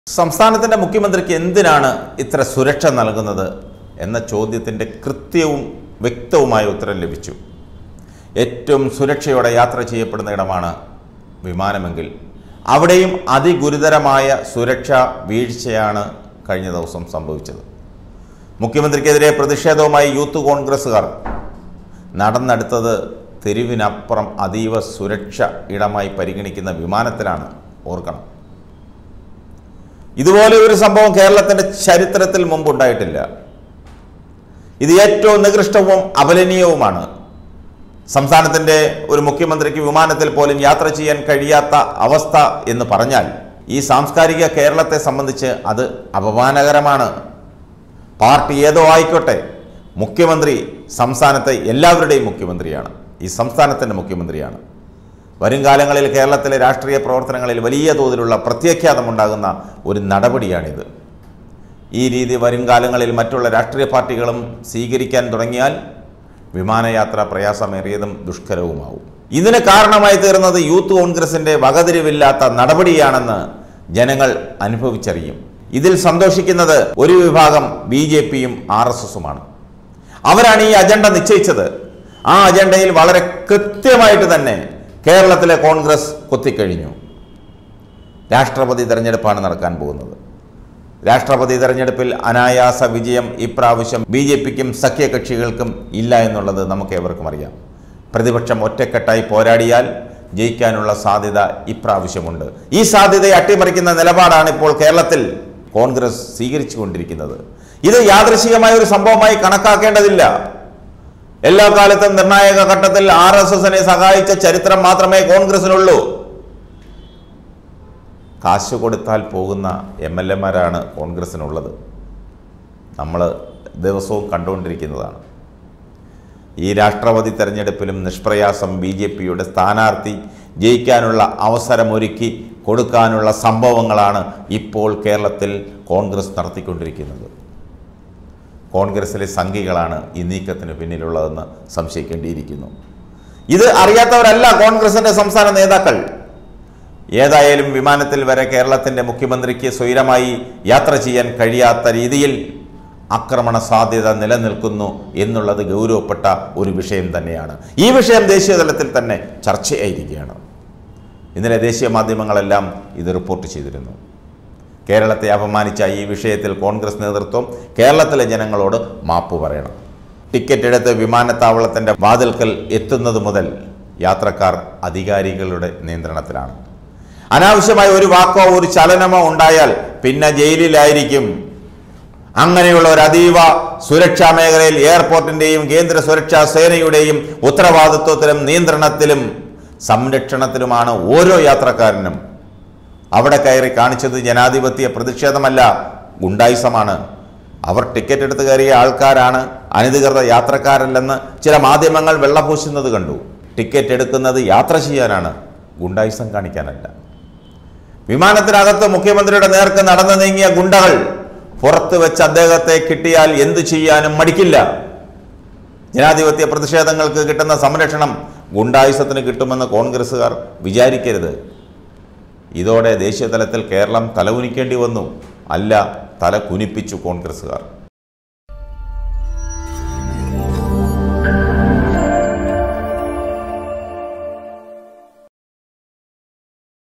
സംസ്ഥാനത്തിൻ്റെ മുഖ്യമന്ത്രിക്ക് എന്തിനാണ് ഇത്ര സുരക്ഷ നൽകുന്നത് എന്ന ചോദ്യത്തിൻ്റെ കൃത്യവും വ്യക്തവുമായ ഉത്തരം ലഭിച്ചു ഏറ്റവും സുരക്ഷയോടെ യാത്ര ചെയ്യപ്പെടുന്ന ഇടമാണ് വിമാനമെങ്കിൽ അവിടെയും അതിഗുരുതരമായ സുരക്ഷാ വീഴ്ചയാണ് കഴിഞ്ഞ ദിവസം സംഭവിച്ചത് മുഖ്യമന്ത്രിക്കെതിരെ പ്രതിഷേധവുമായി യൂത്ത് കോൺഗ്രസ്സുകാർ നടന്നെടുത്തത് തെരുവിനപ്പുറം അതീവ സുരക്ഷ ഇടമായി പരിഗണിക്കുന്ന വിമാനത്തിലാണ് ഓർക്കണം ഇതുപോലെ ഒരു സംഭവം കേരളത്തിൻ്റെ ചരിത്രത്തിൽ മുമ്പുണ്ടായിട്ടില്ല ഇത് ഏറ്റവും നികൃഷ്ടവും അപലനീയവുമാണ് സംസ്ഥാനത്തിൻ്റെ ഒരു മുഖ്യമന്ത്രിക്ക് വിമാനത്തിൽ പോലും യാത്ര ചെയ്യാൻ കഴിയാത്ത അവസ്ഥ എന്ന് പറഞ്ഞാൽ ഈ സാംസ്കാരിക കേരളത്തെ സംബന്ധിച്ച് അത് അപമാനകരമാണ് പാർട്ടി ഏതോ ആയിക്കോട്ടെ മുഖ്യമന്ത്രി സംസ്ഥാനത്തെ എല്ലാവരുടെയും മുഖ്യമന്ത്രിയാണ് ഈ സംസ്ഥാനത്തിൻ്റെ മുഖ്യമന്ത്രിയാണ് വരും കാലങ്ങളിൽ കേരളത്തിലെ രാഷ്ട്രീയ പ്രവർത്തനങ്ങളിൽ വലിയ തോതിലുള്ള പ്രത്യാഘാതമുണ്ടാകുന്ന ഒരു നടപടിയാണിത് ഈ രീതി വരും കാലങ്ങളിൽ മറ്റുള്ള രാഷ്ട്രീയ പാർട്ടികളും സ്വീകരിക്കാൻ തുടങ്ങിയാൽ വിമാനയാത്ര പ്രയാസമേറിയതും ദുഷ്കരവുമാവും ഇതിന് കാരണമായി തീർന്നത് യൂത്ത് കോൺഗ്രസിൻ്റെ വകതിരിവില്ലാത്ത നടപടിയാണെന്ന് ജനങ്ങൾ അനുഭവിച്ചറിയും ഇതിൽ സന്തോഷിക്കുന്നത് ഒരു വിഭാഗം ബി ജെ പിയും ആർ എസ് എസുമാണ് അവരാണ് ഈ അജണ്ട നിശ്ചയിച്ചത് ആ അജണ്ടയിൽ വളരെ കൃത്യമായിട്ട് തന്നെ കേരളത്തിലെ കോൺഗ്രസ് കൊത്തിക്കഴിഞ്ഞു രാഷ്ട്രപതി തെരഞ്ഞെടുപ്പാണ് നടക്കാൻ പോകുന്നത് രാഷ്ട്രപതി തെരഞ്ഞെടുപ്പിൽ അനായാസ വിജയം ഇപ്രാവശ്യം ബി ജെ പിക്കും സഖ്യകക്ഷികൾക്കും ഇല്ല എന്നുള്ളത് നമുക്ക് ഏവർക്കും അറിയാം പ്രതിപക്ഷം ഒറ്റക്കെട്ടായി പോരാടിയാൽ ജയിക്കാനുള്ള സാധ്യത ഇപ്രാവശ്യമുണ്ട് ഈ സാധ്യതയെ അട്ടിമറിക്കുന്ന നിലപാടാണ് ഇപ്പോൾ കേരളത്തിൽ കോൺഗ്രസ് സ്വീകരിച്ചു കൊണ്ടിരിക്കുന്നത് ഇത് യാദൃശികമായ ഒരു സംഭവമായി കണക്കാക്കേണ്ടതില്ല എല്ലാ കാലത്തും നിർണായക ഘട്ടത്തിൽ ആർ എസ് എസിനെ സഹായിച്ച ചരിത്രം മാത്രമേ കോൺഗ്രസിനുള്ളൂ കാശ് കൊടുത്താൽ പോകുന്ന എം എൽ എമാരാണ് കോൺഗ്രസിനുള്ളത് നമ്മൾ ദിവസവും കണ്ടുകൊണ്ടിരിക്കുന്നതാണ് ഈ രാഷ്ട്രപതി തെരഞ്ഞെടുപ്പിലും നിഷ്പ്രയാസം ബി ജെ പിയുടെ സ്ഥാനാർത്ഥി ജയിക്കാനുള്ള അവസരമൊരുക്കി കൊടുക്കാനുള്ള സംഭവങ്ങളാണ് ഇപ്പോൾ കേരളത്തിൽ കോൺഗ്രസ് നടത്തിക്കൊണ്ടിരിക്കുന്നത് കോൺഗ്രസിലെ സംഘികളാണ് ഈ നീക്കത്തിന് പിന്നിലുള്ളതെന്ന് സംശയിക്കേണ്ടിയിരിക്കുന്നു ഇത് അറിയാത്തവരല്ല കോൺഗ്രസിൻ്റെ സംസ്ഥാന നേതാക്കൾ ഏതായാലും വിമാനത്തിൽ വരെ കേരളത്തിൻ്റെ മുഖ്യമന്ത്രിക്ക് സ്വൈരമായി യാത്ര ചെയ്യാൻ കഴിയാത്ത രീതിയിൽ ആക്രമണ സാധ്യത നിലനിൽക്കുന്നു എന്നുള്ളത് ഗൗരവപ്പെട്ട ഒരു വിഷയം തന്നെയാണ് ഈ വിഷയം ദേശീയ തലത്തിൽ തന്നെ ചർച്ചയായിരിക്കുകയാണ് ഇന്നലെ ദേശീയ മാധ്യമങ്ങളെല്ലാം ഇത് റിപ്പോർട്ട് ചെയ്തിരുന്നു കേരളത്തെ അപമാനിച്ച ഈ വിഷയത്തിൽ കോൺഗ്രസ് നേതൃത്വം കേരളത്തിലെ ജനങ്ങളോട് മാപ്പ് പറയണം ടിക്കറ്റ് എടുത്ത് വിമാനത്താവളത്തിൻ്റെ വാതിൽക്കൽ എത്തുന്നത് മുതൽ യാത്രക്കാർ അധികാരികളുടെ നിയന്ത്രണത്തിലാണ് അനാവശ്യമായ ഒരു വാക്കോ ഒരു ചലനമോ ഉണ്ടായാൽ പിന്നെ ജയിലിലായിരിക്കും അങ്ങനെയുള്ള ഒരു അതീവ സുരക്ഷാ മേഖലയിൽ എയർപോർട്ടിന്റെയും കേന്ദ്ര സുരക്ഷാ സേനയുടെയും ഉത്തരവാദിത്വത്തിലും നിയന്ത്രണത്തിലും സംരക്ഷണത്തിലുമാണ് ഓരോ യാത്രക്കാരനും അവിടെ കയറി കാണിച്ചത് ജനാധിപത്യ പ്രതിഷേധമല്ല ഗുണ്ടായിസമാണ് അവർ ടിക്കറ്റ് എടുത്ത് കയറിയ ആൾക്കാരാണ് അനധികൃത യാത്രക്കാരല്ലെന്ന് ചില മാധ്യമങ്ങൾ വെള്ളപൂശുന്നത് കണ്ടു ടിക്കറ്റ് എടുക്കുന്നത് യാത്ര ചെയ്യാനാണ് ഗുണ്ടായിസം കാണിക്കാനല്ല വിമാനത്തിനകത്ത് മുഖ്യമന്ത്രിയുടെ നേർക്ക് നടന്നു നീങ്ങിയ ഗുണ്ടകൾ പുറത്ത് വെച്ച് അദ്ദേഹത്തെ കിട്ടിയാൽ എന്തു ചെയ്യാനും മടിക്കില്ല ജനാധിപത്യ പ്രതിഷേധങ്ങൾക്ക് കിട്ടുന്ന സംരക്ഷണം ഗുണ്ടായുസത്തിന് കിട്ടുമെന്ന് കോൺഗ്രസ്സുകാർ വിചാരിക്കരുത് ഇതോടെ ദേശീയ തലത്തിൽ കേരളം തലകുനിക്കേണ്ടി വന്നു അല്ല തല കുനിപ്പിച്ചു കോൺഗ്രസ്സുകാർ